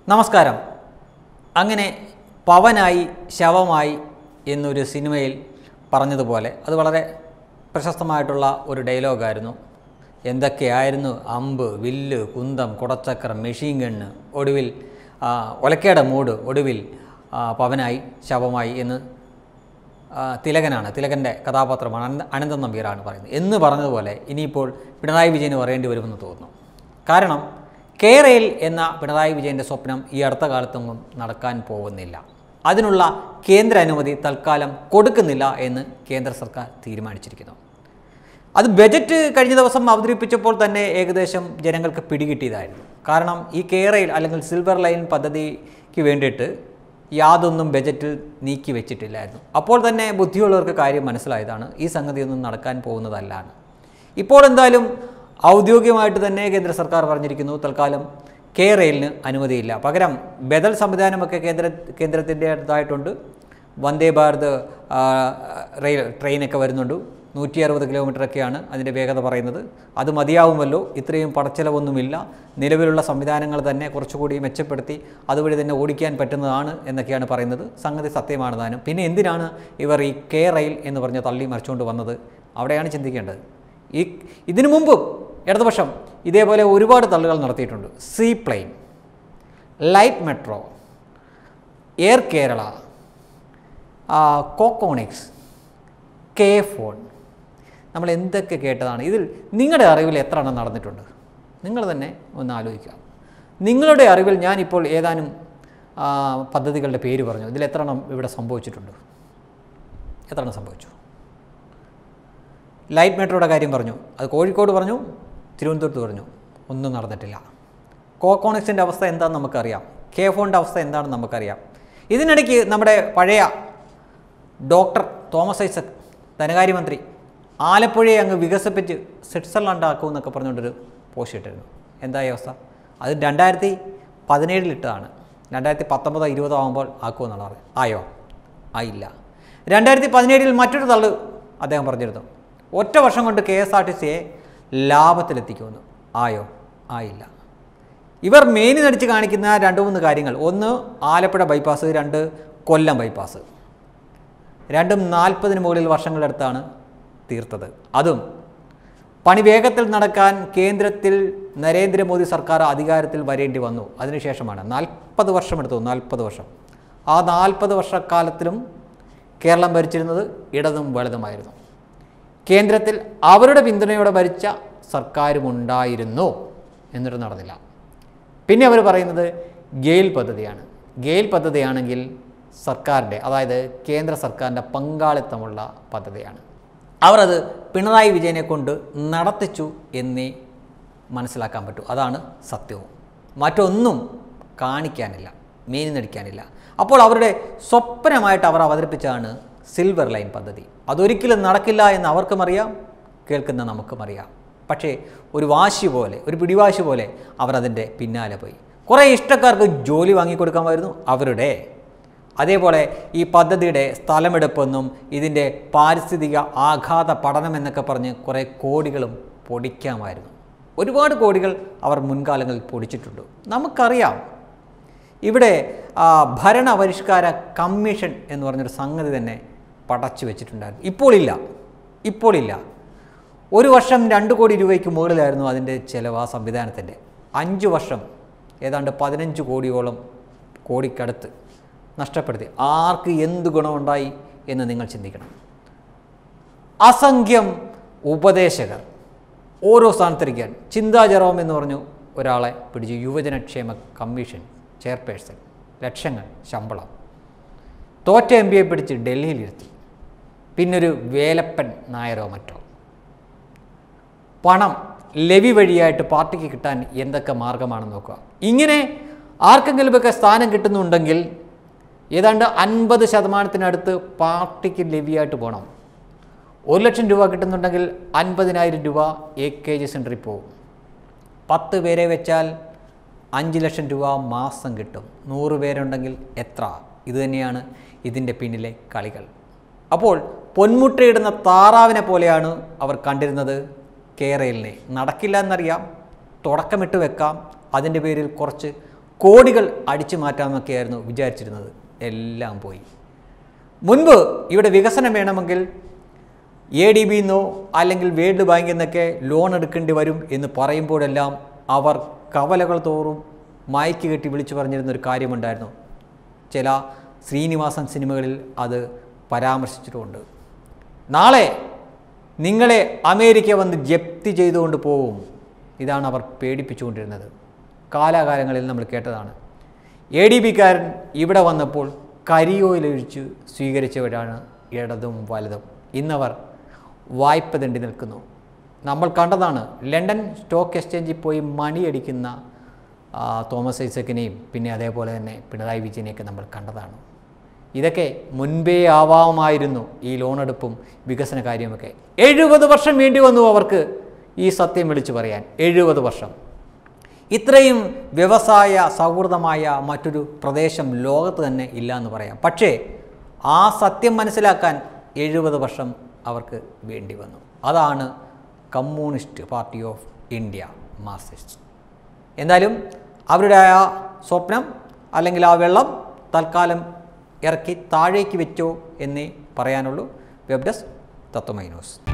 നമസ്കാരം അങ്ങനെ പവനായി ശവമായി എന്നൊരു സിനിമയിൽ പറഞ്ഞതുപോലെ അത് വളരെ പ്രശസ്തമായിട്ടുള്ള ഒരു ഡയലോഗായിരുന്നു എന്തൊക്കെയായിരുന്നു അമ്പ് വില്ല് കുന്തം കുടച്ചക്രം മെഷീൻ ഗണ്ണ് ഒടുവിൽ ആ, ഒലക്കയുടെ മൂട് ഒടുവിൽ ആ, പവനായി ശവമായി എന്ന് ആ, തിലകനാണ് തിലകൻ്റെ കഥാപാത്രമാണ് അനന്ത അനന്തൻ നമ്പീറാണ് പറയുന്നത് എന്ന് പറഞ്ഞതുപോലെ ഇനിയിപ്പോൾ പിണറായി വിജയന് പറയേണ്ടി വരുമെന്ന് തോന്നുന്നു കാരണം കേരയിൽ എന്ന പിണറായി വിജയൻ്റെ സ്വപ്നം ഈ അടുത്ത കാലത്തൊന്നും നടക്കാൻ പോകുന്നില്ല അതിനുള്ള കേന്ദ്ര അനുമതി തൽക്കാലം കൊടുക്കുന്നില്ല എന്ന് കേന്ദ്ര സർക്കാർ തീരുമാനിച്ചിരിക്കുന്നു അത് ബജറ്റ് കഴിഞ്ഞ ദിവസം അവതരിപ്പിച്ചപ്പോൾ തന്നെ ഏകദേശം ജനങ്ങൾക്ക് പിടികിട്ടിയതായിരുന്നു കാരണം ഈ കേരയിൽ അല്ലെങ്കിൽ സിൽവർ ലൈൻ പദ്ധതിക്ക് വേണ്ടിയിട്ട് യാതൊന്നും ബജറ്റിൽ നീക്കി വെച്ചിട്ടില്ലായിരുന്നു അപ്പോൾ തന്നെ ബുദ്ധിയുള്ളവർക്ക് കാര്യം മനസ്സിലായതാണ് ഈ സംഗതിയൊന്നും നടക്കാൻ പോകുന്നതല്ലാണ് ഇപ്പോൾ എന്തായാലും ഔദ്യോഗികമായിട്ട് തന്നെ കേന്ദ്ര സർക്കാർ പറഞ്ഞിരിക്കുന്നു തൽക്കാലം കെ റെയിലിന് അനുമതിയില്ല പകരം ബദൽ സംവിധാനമൊക്കെ കേന്ദ്ര കേന്ദ്രത്തിൻ്റെതായിട്ടുണ്ട് വന്ദേ ഭാരത് ആ, റെയിൽ ട്രെയിനൊക്കെ വരുന്നുണ്ട് നൂറ്റി അറുപത് കിലോമീറ്ററൊക്കെയാണ് അതിൻ്റെ വേഗത പറയുന്നത് അത് മതിയാവുമല്ലോ ഇത്രയും പടച്ചെലവൊന്നുമില്ല നിലവിലുള്ള സംവിധാനങ്ങൾ തന്നെ കുറച്ചുകൂടി മെച്ചപ്പെടുത്തി അതുവഴി തന്നെ ഓടിക്കാൻ പറ്റുന്നതാണ് എന്നൊക്കെയാണ് പറയുന്നത് സംഗതി സത്യമാണ് താനും പിന്നെ എന്തിനാണ് ഇവർ ഈ കെ റെയിൽ എന്ന് പറഞ്ഞ് തള്ളി മറിച്ചുകൊണ്ട് വന്നത് അവിടെയാണ് ചിന്തിക്കേണ്ടത് ഈ ഇതിനു മുമ്പും ഇടതുപക്ഷം ഇതേപോലെ ഒരുപാട് തള്ളുകൾ നടത്തിയിട്ടുണ്ട് sea plane light metro air Kerala ആ, കോക്കോണിക്സ് കെ ഫോൺ നമ്മൾ എന്തൊക്കെ കേട്ടതാണ് ഇതിൽ നിങ്ങളുടെ അറിവിൽ എത്ര എണ്ണം നടന്നിട്ടുണ്ട് നിങ്ങൾ തന്നെ ഒന്ന് ആലോചിക്കുക നിങ്ങളുടെ അറിവിൽ ഞാനിപ്പോൾ ഏതാനും ആ, പദ്ധതികളുടെ പേര് പറഞ്ഞു ഇതിൽ എത്ര എണ്ണം ഇവിടെ സംഭവിച്ചിട്ടുണ്ട് എത്ര എണ്ണം സംഭവിച്ചു ലൈറ്റ് മെട്രോയുടെ കാര്യം പറഞ്ഞു അത് കോഴിക്കോട് പറഞ്ഞു തിരുവനന്തപുരത്ത് പറഞ്ഞു ഒന്നും നടന്നിട്ടില്ല കോക്കോണിക്സിൻ്റെ അവസ്ഥ എന്താണെന്ന് നമുക്കറിയാം കെ ഫോണിൻ്റെ അവസ്ഥ എന്താണെന്ന് നമുക്കറിയാം ഇതിനിടയ്ക്ക് നമ്മുടെ പഴയ ഡോക്ടർ തോമസ് ഐസക് ധനകാര്യമന്ത്രി ആലപ്പുഴയെ അങ്ങ് വികസിപ്പിച്ച് സ്വിറ്റ്സർലൻഡ് ആക്കുമെന്നൊക്കെ പറഞ്ഞുകൊണ്ടൊരു പോസ്റ്റ് ഇട്ടിരുന്നു എന്തായി അവസ്ഥ അത് രണ്ടായിരത്തി പതിനേഴിലിട്ടതാണ് രണ്ടായിരത്തി പത്തൊമ്പതോ ഇരുപതോ ആകുമ്പോൾ ആക്കുമെന്നുള്ള പറയും ആയോ ആയില്ല രണ്ടായിരത്തി പതിനേഴിൽ മറ്റൊരു തള്ളു അദ്ദേഹം പറഞ്ഞിരുന്നു ഒറ്റ വർഷം കൊണ്ട് കെ എസ് ആർ ടി സിയെ ലാഭത്തിലെത്തിക്കുമെന്ന് ആയോ ആയില്ല ഇവർ മെയിൻ നടിച്ച് കാണിക്കുന്ന രണ്ട് മൂന്ന് കാര്യങ്ങൾ ഒന്ന് ആലപ്പുഴ ബൈപ്പാസ് രണ്ട് കൊല്ലം ബൈപ്പാസ് രണ്ടും നാൽപ്പതിന് മുകളിൽ വർഷങ്ങളെടുത്താണ് തീർത്തത് അതും പണി വേഗത്തിൽ നടക്കാൻ കേന്ദ്രത്തിൽ നരേന്ദ്രമോദി സർക്കാർ അധികാരത്തിൽ വരേണ്ടി വന്നു അതിനുശേഷമാണ് നാൽപ്പത് വർഷം എടുത്തു നാൽപ്പത് വർഷം ആ നാൽപ്പത് വർഷക്കാലത്തിലും കേരളം ഭരിച്ചിരുന്നത് ഇടതും വലതുമായിരുന്നു കേന്ദ്രത്തിൽ അവരുടെ പിന്തുണയോടെ ഭരിച്ച സർക്കാരുമുണ്ടായിരുന്നു എന്നിട്ട് നടന്നില്ല പിന്നെ അവർ പറയുന്നത് ഗെയിൽ പദ്ധതിയാണ് ഗെയിൽ പദ്ധതിയാണെങ്കിൽ സർക്കാരിൻ്റെ അതായത് കേന്ദ്ര സർക്കാരിൻ്റെ പങ്കാളിത്തമുള്ള പദ്ധതിയാണ് അവർ അത് പിണറായി വിജയനെ കൊണ്ട് നടത്തിച്ചു എന്നേ മനസ്സിലാക്കാൻ പറ്റൂ അതാണ് സത്യവും മറ്റൊന്നും കാണിക്കാനില്ല മീനി നടിക്കാനില്ല അപ്പോൾ അവരുടെ സ്വപ്നമായിട്ട് അവർ അവതരിപ്പിച്ചതാണ് സിൽവർ ലൈൻ പദ്ധതി അതൊരിക്കലും നടക്കില്ല എന്ന് അവർക്കും അറിയാം കേൾക്കുന്ന നമുക്കും അറിയാം പക്ഷേ ഒരു വാശി പോലെ ഒരു പിടിവാശി പോലെ അവർ അതിൻ്റെ പിന്നാലെ പോയി കുറേ ഇഷ്ടക്കാർക്ക് ജോലി വാങ്ങിക്കൊടുക്കാമായിരുന്നു അവരുടെ അതേപോലെ ഈ പദ്ധതിയുടെ സ്ഥലമെടുപ്പെന്നും ഇതിൻ്റെ പാരിസ്ഥിതിക ആഘാത പഠനം എന്നൊക്കെ പറഞ്ഞ് കുറേ കോടികളും പൊടിക്കാമായിരുന്നു ഒരുപാട് കോടികൾ അവർ മുൻകാലങ്ങളിൽ പൊടിച്ചിട്ടുണ്ട് നമുക്കറിയാം ഇവിടെ ആ, ഭരണപരിഷ്കാര കമ്മീഷൻ എന്ന് പറഞ്ഞൊരു സംഗതി തന്നെ പടച്ചു വെച്ചിട്ടുണ്ടായിരുന്നു ഇപ്പോഴില്ല ഇപ്പോഴില്ല ഒരു വർഷം രണ്ട് കോടി രൂപയ്ക്ക് മുകളിലായിരുന്നു അതിൻ്റെ ചിലവ് ആ സംവിധാനത്തിൻ്റെ അഞ്ച് വർഷം ഏതാണ്ട് പതിനഞ്ച് കോടിയോളം കോടിക്കടുത്ത് നഷ്ടപ്പെടുത്തി ആർക്ക് എന്ത് ഗുണമുണ്ടായി എന്ന് നിങ്ങൾ ചിന്തിക്കണം അസംഖ്യം ഉപദേശകർ ഓരോ സ്ഥാനത്തിരിക്കാൻ ചിന്താ ജെറോം എന്ന് പറഞ്ഞു ഒരാളെ പിടിച്ച് യുവജനക്ഷേമ കമ്മീഷൻ ചെയർപേഴ്സൺ ലക്ഷങ്ങൾ ശമ്പളം തോറ്റ എം പിയെ പിടിച്ച് ഡൽഹിയിലിരുത്തി പിന്നൊരു വേലപ്പൻ നായരോ മറ്റോ പണം ലെവി വഴിയായിട്ട് പാർട്ടിക്ക് കിട്ടാൻ എന്തൊക്കെ മാർഗമാണെന്ന് നോക്കുക ഇങ്ങനെ ആർക്കെങ്കിലുമൊക്കെ സ്ഥാനം കിട്ടുന്നുണ്ടെങ്കിൽ ഏതാണ്ട് അൻപത് ശതമാനത്തിനടുത്ത് പാർട്ടിക്ക് ലെവിയായിട്ട് പോകണം ഒരു ലക്ഷം രൂപ കിട്ടുന്നുണ്ടെങ്കിൽ അൻപതിനായിരം രൂപ എ കെ ജി സെൻറ്ററിൽ പോകും പത്ത് പേരെ വെച്ചാൽ അഞ്ച് ലക്ഷം രൂപ മാസം കിട്ടും നൂറ് പേരുണ്ടെങ്കിൽ എത്ര ഇത് തന്നെയാണ് ഇതിൻ്റെ പിന്നിലെ കളികൾ അപ്പോൾ പൊന്മുട്ടയിടുന്ന താറാവിനെ പോലെയാണ് അവർ കണ്ടിരുന്നത് കേരളിനെ നടക്കില്ല എന്നറിയാം തുടക്കമിട്ട് വെക്കാം അതിൻ്റെ പേരിൽ കുറച്ച് കോടികൾ അടിച്ചു മാറ്റാമെന്നൊക്കെയായിരുന്നു വിചാരിച്ചിരുന്നത് എല്ലാം പോയി മുൻപ് ഇവിടെ വികസനം വേണമെങ്കിൽ എ ഡി ബി എന്നോ അല്ലെങ്കിൽ വേൾഡ് ബാങ്കിൽ നിന്നൊക്കെ ലോൺ എടുക്കേണ്ടി വരും എന്ന് പറയുമ്പോഴെല്ലാം അവർ കവലകൾ തോറും മയക്ക് കെട്ടി വിളിച്ചു പറഞ്ഞിരുന്ന ഒരു കാര്യമുണ്ടായിരുന്നു ചില ശ്രീനിവാസൻ സിനിമകളിൽ അത് പരാമർശിച്ചിട്ടുമുണ്ട് നാളെ നിങ്ങളെ അമേരിക്ക വന്ന് ജപ്തി ചെയ്തുകൊണ്ട് പോകും ഇതാണ് അവർ പേടിപ്പിച്ചുകൊണ്ടിരുന്നത് കാലാകാലങ്ങളിൽ നമ്മൾ കേട്ടതാണ് എ ഡി ബിക്കാരൻ ഇവിടെ വന്നപ്പോൾ കരിയോയിലൊഴിച്ച് സ്വീകരിച്ചവരാണ് ഇടതും വലതും ഇന്നവർ വായ്പ തണ്ടി നിൽക്കുന്നു നമ്മൾ കണ്ടതാണ് ലണ്ടൻ സ്റ്റോക്ക് എക്സ്ചേഞ്ചിൽ പോയി മണിയടിക്കുന്ന ആ, തോമസ് ഐസക്കിനെയും പിന്നെ അതേപോലെ തന്നെ പിണറായി വിജയനെയൊക്കെ നമ്മൾ കണ്ടതാണ് ഇതൊക്കെ മുൻപേ ആവാമായിരുന്നു ഈ ലോണെടുപ്പും വികസന കാര്യമൊക്കെ എഴുപത് വർഷം വേണ്ടി വന്നു അവർക്ക് ഈ സത്യം വിളിച്ചു പറയാൻ എഴുപത് വർഷം ഇത്രയും വ്യവസായ സൗഹൃദമായ മറ്റൊരു പ്രദേശം ലോകത്ത് തന്നെ ഇല്ല എന്ന് പറയാം പക്ഷേ ആ സത്യം മനസ്സിലാക്കാൻ എഴുപത് വർഷം അവർക്ക് വേണ്ടി വന്നു അതാണ് communist party of India Marxist എന്തായാലും അവരുടെ ആ സ്വപ്നം അല്ലെങ്കിൽ ആ വെള്ളം തൽക്കാലം ഇറക്കി താഴേക്ക് വെച്ചോ എന്നേ പറയാനുള്ളൂ വെബ് ഡെസ്ക് തത്വമൈ ന്യൂസ്